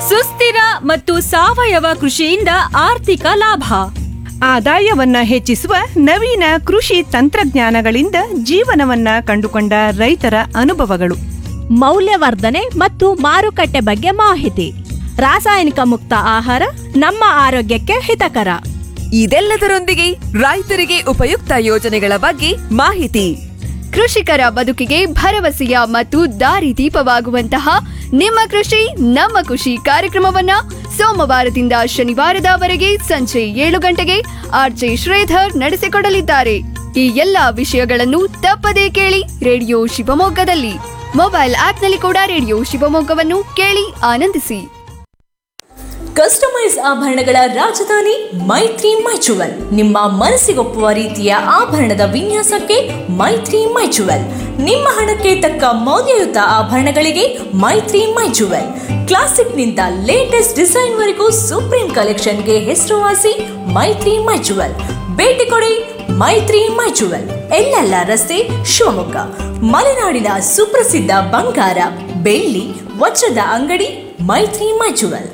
ಸುಸ್ಥಿರ ಮತ್ತು ಸಾವಯವ ಕೃಷಿಯಿಂದ ಆರ್ಥಿಕ ಲಾಭ ಆದಾಯವನ್ನ ಹೆಚ್ಚಿಸುವ ನವೀನ ಕೃಷಿ ತಂತ್ರಜ್ಞಾನಗಳಿಂದ ಜೀವನವನ್ನ ಕಂಡುಕೊಂಡ ರೈತರ ಅನುಭವಗಳು ಮೌಲ್ಯವರ್ಧನೆ ಮತ್ತು ಮಾರುಕಟ್ಟೆ ಬಗ್ಗೆ ಮಾಹಿತಿ ರಾಸಾಯನಿಕ ಮುಕ್ತ ಆಹಾರ ನಮ್ಮ ಆರೋಗ್ಯಕ್ಕೆ ಹಿತಕರ ಇದೆಲ್ಲದರೊಂದಿಗೆ ರೈತರಿಗೆ ಉಪಯುಕ್ತ ಯೋಜನೆಗಳ ಬಗ್ಗೆ ಮಾಹಿತಿ ಕೃಷಿಕರ ಬದುಕಿಗೆ ಭರವಸೆಯ ಮತ್ತು ದಾರಿದೀಪವಾಗುವಂತಹ ನಿಮ್ಮ ಕೃಷಿ ನಮ್ಮ ಖುಷಿ ಕಾರ್ಯಕ್ರಮವನ್ನ ಸೋಮವಾರದಿಂದ ಶನಿವಾರದವರೆಗೆ ಸಂಜೆ ಏಳು ಗಂಟೆಗೆ ಆರ್ಜೆ ಶ್ರೀಧರ್ ನಡೆಸಿಕೊಡಲಿದ್ದಾರೆ ಈ ಎಲ್ಲಾ ವಿಷಯಗಳನ್ನು ತಪ್ಪದೇ ಕೇಳಿ ರೇಡಿಯೋ ಶಿವಮೊಗ್ಗದಲ್ಲಿ ಮೊಬೈಲ್ ಆಪ್ನಲ್ಲಿ ಕೂಡ ರೇಡಿಯೋ ಶಿವಮೊಗ್ಗವನ್ನು ಕೇಳಿ ಆನಂದಿಸಿ ಕಸ್ಟಮೈಸ್ ಆಭರಣಗಳ ರಾಜಧಾನಿ ಮೈತ್ರಿ ಮೈಚುವಲ್ ನಿಮ್ಮ ಮನಸ್ಸಿಗೊಪ್ಪುವ ರೀತಿಯ ಆಭರಣದ ವಿನ್ಯಾಸಕ್ಕೆ ಮೈತ್ರಿ ಮೈಚುವಲ್ ನಿಮ್ಮ ಹಣಕ್ಕೆ ತಕ್ಕ ಮೌಲ್ಯಯುತ ಆಭರಣಗಳಿಗೆ ಮೈತ್ರಿ ಮೈಚುವಲ್ ಕ್ಲಾಸಿಕ್ನಿಂದ ಲೇಟೆಸ್ಟ್ ಡಿಸೈನ್ವರೆಗೂ ಸುಪ್ರೀಂ ಕಲೆಕ್ಷನ್ಗೆ ಹೆಸರುವಾಸಿ ಮೈತ್ರಿ ಮೈಚುವಲ್ ಭೇಟಿ ಕೊಡಿ ಮೈತ್ರಿ ಮೈಚುವಲ್ ಎಲ್ಲೆಲ್ಲ ರಸ್ತೆ ಶಿವಮೊಗ್ಗ ಮಲೆನಾಡಿನ ಸುಪ್ರಸಿದ್ಧ ಬಂಗಾರ ಬೆಳ್ಳಿ ವಜ್ರದ ಅಂಗಡಿ ಮೈತ್ರಿ ಮೈಚುವಲ್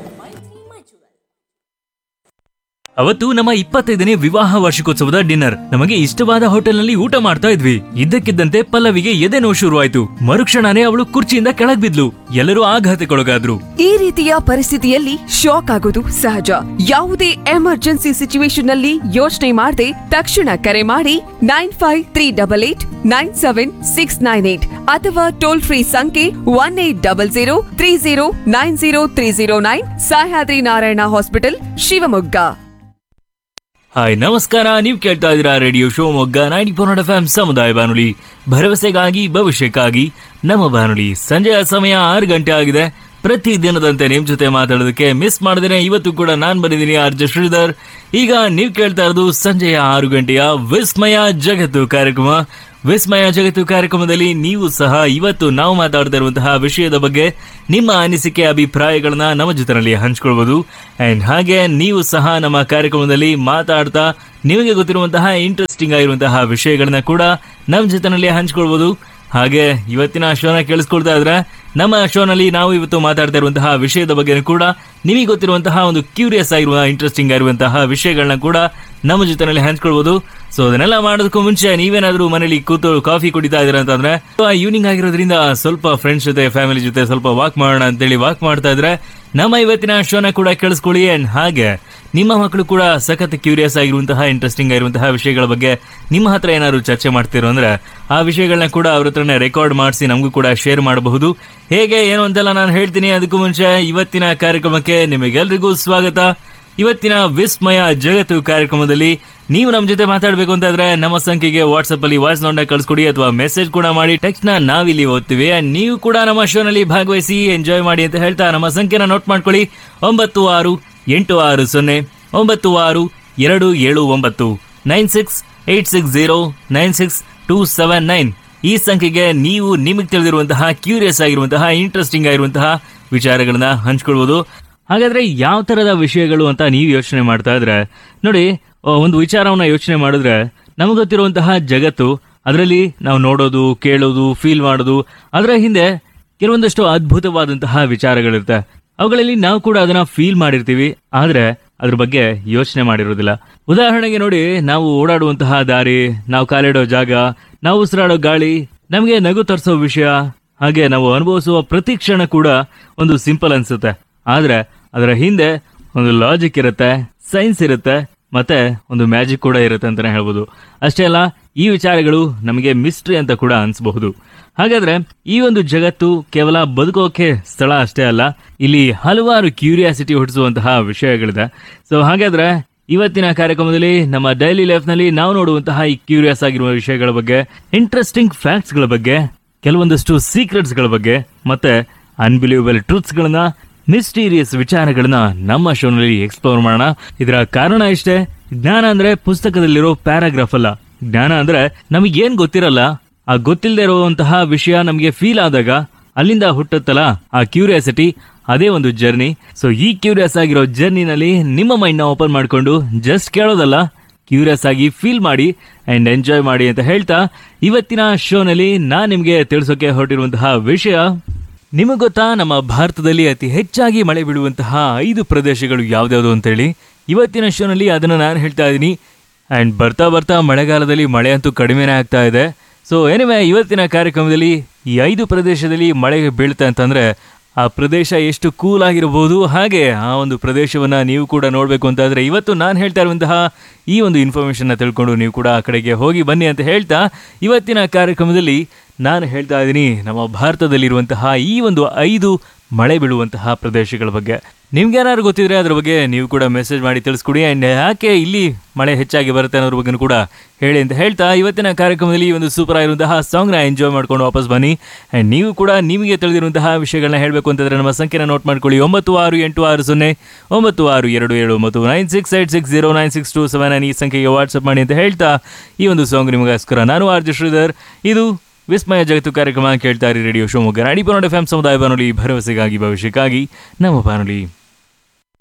ಅವತ್ತು ನಮ್ಮ ಇಪ್ಪತ್ತೈದನೇ ವಿವಾಹ ವಾರ್ಷಿಕೋತ್ಸವದ ಡಿನ್ನರ್ ನಮಗೆ ಇಷ್ಟವಾದ ಹೋಟೆಲ್ನಲ್ಲಿ ಊಟ ಮಾಡ್ತಾ ಇದ್ವಿ ಇದ್ದಕ್ಕಿದ್ದಂತೆ ಪಲ್ಲವಿಗೆ ಎದೆ ನೋವು ಶುರುವಾಯ್ತು ಮರುಕ್ಷಣನೇ ಅವಳು ಕುರ್ಚಿಯಿಂದ ಕೆಳಗ್ ಬಿದ್ಲು ಎಲ್ಲರೂ ಆಘಾತಕ್ಕೊಳಗಾದ್ರು ಈ ರೀತಿಯ ಪರಿಸ್ಥಿತಿಯಲ್ಲಿ ಶಾಕ್ ಆಗೋದು ಸಹಜ ಯಾವುದೇ ಎಮರ್ಜೆನ್ಸಿ ಸಿಚುವೇಶನ್ ನಲ್ಲಿ ಯೋಚನೆ ಮಾಡದೆ ತಕ್ಷಣ ಕರೆ ಮಾಡಿ nine five three double eight nine seven six nine eight ಅಥವಾ ಟೋಲ್ ಫ್ರೀ ಸಂಖ್ಯೆ one eight double zero three zero nine zero three zero nine Sahyadri Narayana hospital Shivamogga hi ನಮಸ್ಕಾರ ನೀವು ಕೇಳ್ತಾ ಇದ್ದೀರಾ radio Shivamogga ninety four F M ಸಮುದಾಯ ಬಾನುಲಿ ಭರವಸೆಗಾಗಿ ಭವಿಷ್ಯಕ್ಕಾಗಿ ನಮ್ಮ ಬಾನುಲಿ ಸಂಜೆಯ ಸಮಯ ಆರು ಗಂಟೆ ಆಗಿದೆ ಪ್ರತಿ ದಿನದಂತೆ ನಿಮ್ ಜೊತೆ ಮಾತಾಡೋದಕ್ಕೆ ಮಿಸ್ ಮಾಡಿದ್ರೆ ಇವತ್ತು ಕೂಡ ನಾನ್ ಬಂದಿದ್ದೀನಿ ಆರ್ ಜೆ ಶ್ರೀಧರ್ ಈಗ ನೀವು ಕೇಳ್ತಾ ಇರೋದು ಸಂಜೆಯ ಆರು ಗಂಟೆಯ ವಿಸ್ಮಯ ಜಗತ್ತು ಕಾರ್ಯಕ್ರಮ ವಿಸ್ಮಯ ಜಗತ್ತು ಕಾರ್ಯಕ್ರಮದಲ್ಲಿ ನೀವು ಸಹ ಇವತ್ತು ನಾವು ಮಾತಾಡ್ತಾ ಇರುವಂತಹ ವಿಷಯದ ಬಗ್ಗೆ ನಿಮ್ಮ ಅನಿಸಿಕೆ ಅಭಿಪ್ರಾಯಗಳನ್ನ ನಮ್ಮ ಜೊತೆನಲ್ಲಿ ಹಂಚ್ಕೊಳ್ಬಹುದು ಅಂಡ್ ಹಾಗೆ ನೀವು ಸಹ ನಮ್ಮ ಕಾರ್ಯಕ್ರಮದಲ್ಲಿ ಮಾತಾಡ್ತಾ ನಿಮಗೆ ಗೊತ್ತಿರುವಂತಹ ಇಂಟ್ರೆಸ್ಟಿಂಗ್ ಆಗಿರುವಂತಹ ವಿಷಯಗಳನ್ನ ಕೂಡ ನಮ್ಮ ಜೊತೆನಲ್ಲಿ ಹಂಚ್ಕೊಳ್ಬಹುದು ಹಾಗೆ ಇವತ್ತಿನ ಶೋನ ಕೇಳಿಸ್ಕೊಳ್ತಾ ಇದ್ರೆ ನಮ್ಮ ಶೋನಲ್ಲಿ ನಾವು ಇವತ್ತು ಮಾತಾಡ್ತಾ ಇರುವಂತಹ ವಿಷಯದ ಬಗ್ಗೆ ಕೂಡ ನಿಮಗೆ ಗೊತ್ತಿರುವಂತಹ ಒಂದು ಕ್ಯೂರಿಯಸ್ ಆಗಿರುವ ಇಂಟ್ರೆಸ್ಟಿಂಗ್ ಆಗಿರುವಂತಹ ವಿಷಯಗಳನ್ನ ಕೂಡ ನಮ್ಮ ಜೊತೆನಲ್ಲಿ ಹಂಚ್ಕೊಳ್ಬಹುದು ಸೊ ಅದನ್ನೆಲ್ಲ ಮಾಡೋದಕ್ಕೂ ಮುಂಚೆ ನೀವೇನಾದ್ರೂ ಮನೇಲಿ ಕೂತು ಕಾಫಿ ಕುಡಿತಾ ಇದ್ದೀರಾ ಅಂತಂದ್ರೆ ಈವ್ನಿಂಗ್ ಆಗಿರೋದ್ರಿಂದ ಸ್ವಲ್ಪ ಫ್ರೆಂಡ್ಸ್ ಜೊತೆ ಫ್ಯಾಮಿಲಿ ಜೊತೆ ಸ್ವಲ್ಪ ವಾಕ್ ಮಾಡೋಣ ಅಂತೇಳಿ ವಾಕ್ ಮಾಡ್ತಾ ಇದ್ರೆ ನಮ್ಮ ಇವತ್ತಿನ ಶೋನ ಕೂಡ ಕೇಳಿಸ್ಕೊಳ್ಳಿ ಅಂಡ್ ಹಾಗೆ ನಿಮ್ಮ ಮಕ್ಕಳು ಕೂಡ ಸಖತ್ ಕ್ಯೂರಿಯಸ್ ಆಗಿರುವಂತಹ ಇಂಟ್ರೆಸ್ಟಿಂಗ್ ಆಗಿರುವಂತಹ ವಿಷಯಗಳ ಬಗ್ಗೆ ನಿಮ್ಮ ಹತ್ರ ಏನಾದ್ರು ಚರ್ಚೆ ಮಾಡ್ತಿರೋ ಅಂದ್ರೆ ಆ ವಿಷಯಗಳನ್ನ ಕೂಡ ಅವ್ರ ಹತ್ರನೇ ರೆಕಾರ್ಡ್ ಮಾಡಿಸಿ ನಮಗೂ ಕೂಡ ಶೇರ್ ಮಾಡಬಹುದು ಹೇಗೆ ಏನು ಅಂತೆಲ್ಲ ನಾನು ಹೇಳ್ತೀನಿ ಅದಕ್ಕೂ ಮುಂಚೆ ಇವತ್ತಿನ ಕಾರ್ಯಕ್ರಮಕ್ಕೆ ನಿಮಗೆಲ್ರಿಗೂ ಸ್ವಾಗತ ಇವತ್ತಿನ ವಿಸ್ಮಯ ಜಗತ್ತು ಕಾರ್ಯಕ್ರಮದಲ್ಲಿ ನೀವು ನಮ್ಮ ಜೊತೆ ಮಾತಾಡಬೇಕು ಅಂತಾದ್ರೆ ನಮ್ಮ ಸಂಖ್ಯೆಗೆ ವಾಟ್ಸ್ಆಪ್ ಅಲ್ಲಿ ವಾಯ್ಸ್ ನೋಟ್ನ ಕಳಿಸ್ಕೊಡಿ ಅಥವಾ ಮೆಸೇಜ್ ಕೂಡ ಮಾಡಿ ಟೆಕ್ಸ್ಟ್ ನ ನಾವಿಲ್ಲಿ ಓದ್ತೀವಿ And ನೀವು ಕೂಡ ನಮ್ಮ ಶೋನಲ್ಲಿ ಭಾಗವಹಿಸಿ ಎಂಜಾಯ್ ಮಾಡಿ ಅಂತ ಹೇಳ್ತಾ ನಮ್ಮ ಸಂಖ್ಯೆನ ನೋಟ್ ಮಾಡ್ಕೊಳ್ಳಿ ಒಂಬತ್ತು ಆರು ಎಂಟು ಆರು ಸೊನ್ನೆ ಒಂಬತ್ತು ಆರು ಎರಡು ಏಳು ಒಂಬತ್ತು nine six eight six zero nine six two seven nine ಈ ಸಂಖ್ಯೆಗೆ ನೀವು ನಿಮಗೆ ತಿಳಿದಿರುವಂತಹ ಕ್ಯೂರಿಯಸ್ ಆಗಿರುವಂತಹ ಇಂಟ್ರೆಸ್ಟಿಂಗ್ ಆಗಿರುವಂತಹ ವಿಚಾರಗಳನ್ನ ಹಂಚ್ಕೊಳ್ಬೋದು ಹಾಗಾದ್ರೆ ಯಾವ ತರದ ವಿಷಯಗಳು ಅಂತ ನೀವು ಯೋಚನೆ ಮಾಡ್ತಾ ಇದ್ರೆ ನೋಡಿ ಆ, ಒಂದು ವಿಚಾರವನ್ನ ಯೋಚನೆ ಮಾಡಿದ್ರೆ ನಮಗೆ ಗೊತ್ತಿರುವಂತಹ ಜಗತ್ತು ಅದರಲ್ಲಿ ನಾವು ನೋಡೋದು ಕೇಳೋದು ಫೀಲ್ ಮಾಡೋದು ಅದರ ಹಿಂದೆ ಕೆಲವೊಂದಷ್ಟು ಅದ್ಭುತವಾದಂತಹ ವಿಚಾರಗಳಿರುತ್ತೆ ಅವುಗಳಲ್ಲಿ ನಾವು ಕೂಡ ಅದನ್ನ ಫೀಲ್ ಮಾಡಿರ್ತೀವಿ ಆದ್ರೆ ಅದ್ರ ಬಗ್ಗೆ ಯೋಚನೆ ಮಾಡಿರೋದಿಲ್ಲ ಉದಾಹರಣೆಗೆ ನೋಡಿ ನಾವು ಓಡಾಡುವಂತಹ ದಾರಿ ನಾವು ಕಾಲಿಡೋ ಜಾಗ ನಾವು ಉಸಿರಾಡೋ ಗಾಳಿ ನಮಗೆ ನಗು ತರಿಸೋ ವಿಷಯ ಹಾಗೆ ನಾವು ಅನುಭವಿಸುವ ಪ್ರತಿ ಕ್ಷಣ ಕೂಡ ಒಂದು ಸಿಂಪಲ್ ಅನ್ಸುತ್ತೆ ಆದ್ರೆ ಅದರ ಹಿಂದೆ ಒಂದು ಲಾಜಿಕ್ ಇರುತ್ತೆ ಸೈನ್ಸ್ ಇರುತ್ತೆ ಮತ್ತೆ ಒಂದು ಮ್ಯಾಜಿಕ್ ಕೂಡ ಇರುತ್ತೆ ಅಂತಾನೆ ಹೇಳ್ಬೋದು ಅಷ್ಟೇ ಅಲ್ಲ ಈ ವಿಚಾರಗಳು ನಮಗೆ ಮಿಸ್ಟ್ರಿ ಅಂತ ಕೂಡ ಅನ್ಸಬಹುದು ಹಾಗಾದ್ರೆ ಈ ಒಂದು ಜಗತ್ತು ಕೇವಲ ಬದುಕೋಕೆ ಸ್ಥಳ ಅಷ್ಟೇ ಅಲ್ಲ ಇಲ್ಲಿ ಹಲವಾರು ಕ್ಯೂರಿಯಾಸಿಟಿ ಹುಟ್ಟಿಸುವಂತಹ ವಿಷಯಗಳಿದೆ ಸೊ ಹಾಗಾದ್ರೆ ಇವತ್ತಿನ ಕಾರ್ಯಕ್ರಮದಲ್ಲಿ ನಮ್ಮ ಡೈಲಿ ಲೈಫ್ ನಲ್ಲಿ ನಾವು ನೋಡುವಂತಹ ಈ ಕ್ಯೂರಿಯಸ್ ಆಗಿರುವ ವಿಷಯಗಳ ಬಗ್ಗೆ ಇಂಟ್ರೆಸ್ಟಿಂಗ್ ಫ್ಯಾಕ್ಟ್ಸ್ ಗಳ ಬಗ್ಗೆ ಕೆಲವೊಂದಷ್ಟು ಸೀಕ್ರೆಟ್ಸ್ ಗಳ ಬಗ್ಗೆ ಮತ್ತೆ ಅನ್ಬಿಲೀವಬಲ್ ಟ್ರೂತ್ಸ್ ಗಳನ್ನ ಮಿಸ್ಟೀರಿಯಸ್ ವಿಚಾರಗಳನ್ನ ನಮ್ಮ ಶೋನಲ್ಲಿ ಎಕ್ಸ್ಪ್ಲೋರ್ ಮಾಡೋಣ ಇದರ ಕಾರಣ ಇಷ್ಟೇ ಜ್ಞಾನ ಅಂದ್ರೆ ಪುಸ್ತಕದಲ್ಲಿರೋ ಪ್ಯಾರಾಗ್ರಾಫ್ ಅಲ್ಲ ಜ್ಞಾನ ಅಂದ್ರೆ ನಮಗೇನ್ ಗೊತ್ತಿರಲ್ಲ ಆ ಗೊತ್ತಿಲ್ಲದೆ ಇರುವಂತಹ ವಿಷಯ ನಮಗೆ ಫೀಲ್ ಆದಾಗ ಅಲ್ಲಿಂದ ಹುಟ್ಟುತ್ತಲ್ಲ ಆ ಕ್ಯೂರಿಯಾಸಿಟಿ ಅದೇ ಒಂದು ಜರ್ನಿ ಸೊ ಈ ಕ್ಯೂರಿಯಸ್ ಆಗಿರೋ ಜರ್ನಿನಲ್ಲಿ ನಿಮ್ಮ ಮೈಂಡ್ ನ ಓಪನ್ ಮಾಡ್ಕೊಂಡು ಜಸ್ಟ್ ಕೇಳೋದಲ್ಲ ಕ್ಯೂರಿಯಸ್ ಆಗಿ ಫೀಲ್ ಮಾಡಿ ಅಂಡ್ ಎಂಜಾಯ್ ಮಾಡಿ ಅಂತ ಹೇಳ್ತಾ ಇವತ್ತಿನ ಶೋನಲ್ಲಿ ನಾನ್ ನಿಮ್ಗೆ ತಿಳಿಸೋಕೆ ಹೊರಟಿರುವಂತಹ ವಿಷಯ ನಿಮಗೆ ಗೊತ್ತಾ ನಮ್ಮ ಭಾರತದಲ್ಲಿ ಅತಿ ಹೆಚ್ಚಾಗಿ ಮಳೆ ಬೀಳುವಂತಹ ಐದು ಪ್ರದೇಶಗಳು ಯಾವ್ದ್ಯಾವುದು ಅಂತೇಳಿ ಇವತ್ತಿನ ಶೋನಲ್ಲಿ ಅದನ್ನು ನಾನು ಹೇಳ್ತಾ ಇದ್ದೀನಿ ಆ್ಯಂಡ್ ಬರ್ತಾ ಬರ್ತಾ ಮಳೆಗಾಲದಲ್ಲಿ ಮಳೆ ಅಂತೂ ಕಡಿಮೆನೇ ಆಗ್ತಾ ಇದೆ ಸೊ ಏನಿವೆ ಇವತ್ತಿನ ಕಾರ್ಯಕ್ರಮದಲ್ಲಿ ಈ ಐದು ಪ್ರದೇಶದಲ್ಲಿ ಮಳೆ ಬೀಳ್ತಾ ಅಂತಂದರೆ ಆ ಪ್ರದೇಶ ಎಷ್ಟು ಕೂಲ್ ಆಗಿರಬಹುದು ಹಾಗೆ ಆ ಒಂದು ಪ್ರದೇಶವನ್ನು ನೀವು ಕೂಡ ನೋಡಬೇಕು ಅಂತಾದರೆ ಇವತ್ತು ನಾನು ಹೇಳ್ತಾ ಇರುವಂತಹ ಈ ಒಂದು ಇನ್ಫಾರ್ಮೇಷನ್ನ ತಿಳ್ಕೊಂಡು ನೀವು ಕೂಡ ಆ ಕಡೆಗೆ ಹೋಗಿ ಬನ್ನಿ ಅಂತ ಹೇಳ್ತಾ ಇವತ್ತಿನ ಕಾರ್ಯಕ್ರಮದಲ್ಲಿ ನಾನು ಹೇಳ್ತಾ ಇದ್ದೀನಿ ನಮ್ಮ ಭಾರತದಲ್ಲಿರುವಂತಹ ಈ ಒಂದು ಐದು ಮಳೆ ಬೀಳುವಂತಹ ಪ್ರದೇಶಗಳ ಬಗ್ಗೆ ನಿಮ್ಗೇನಾದ್ರು ಗೊತ್ತಿದ್ರೆ ಅದ್ರ ಬಗ್ಗೆ ನೀವು ಕೂಡ ಮೆಸೇಜ್ ಮಾಡಿ ತಿಳಿಸ್ಕೊಡಿ ಆ್ಯಂಡ್ ಯಾಕೆ ಇಲ್ಲಿ ಮಳೆ ಹೆಚ್ಚಾಗಿ ಬರುತ್ತೆ ಅನ್ನೋದ್ರ ಬಗ್ಗೆ ಕೂಡ ಹೇಳಿ ಅಂತ ಹೇಳ್ತಾ ಇವತ್ತಿನ ಕಾರ್ಯಕ್ರಮದಲ್ಲಿ ಈ ಒಂದು ಸೂಪರ್ ಆಗಿರುವಂತಹ ಸಾಂಗ್ನ ಎಂಜಾಯ್ ಮಾಡ್ಕೊಂಡು ವಾಪಸ್ ಬನ್ನಿ ಆ್ಯಂಡ್ ನೀವು ಕೂಡ ನಿಮಗೆ ತಿಳಿದಿರುವಂತಹ ವಿಷಯಗಳನ್ನ ಹೇಳಬೇಕು ಅಂತಂದ್ರೆ ನಮ್ಮ ಸಂಖ್ಯೆನ ನೋಟ್ ಮಾಡ್ಕೊಳ್ಳಿ ಒಂಬತ್ತು ಆರು ಎಂಟು ಆರು ಸೊನ್ನೆ ಒಂಬತ್ತು ಆರು ಎರಡು ಏಳು ಮತ್ತು nine six eight six zero nine six two seven nine ಈ ಸಂಖ್ಯೆಗೆ ವಾಟ್ಸಪ್ ಮಾಡಿ ಅಂತ ಹೇಳ್ತಾ ಈ ಒಂದು ಸಾಂಗ್ ನಿಮಗೋಸ್ಕರ ನಾನು ಆರ್ಜಿ ಶ್ರೀಧರ್ ಇದು ವಿಸ್ಮಯ ಜಗತ್ತು ಕಾರ್ಯಕ್ರಮ ಕೇಳ್ತಾ ಇರಿ ರೇಡಿಯೋ ಶಿವಮೊಗ್ಗ ನಾಡಿ ಬಾನುಲಿ ಎಫ್ ಎಂ ಸಮುದಾಯ ಬಾನುಲಿ ಭರವಸೆಗಾಗಿ ಭವಿಷ್ಯಕ್ಕಾಗಿ ನಮ್ಮ ಬಾನುಲಿ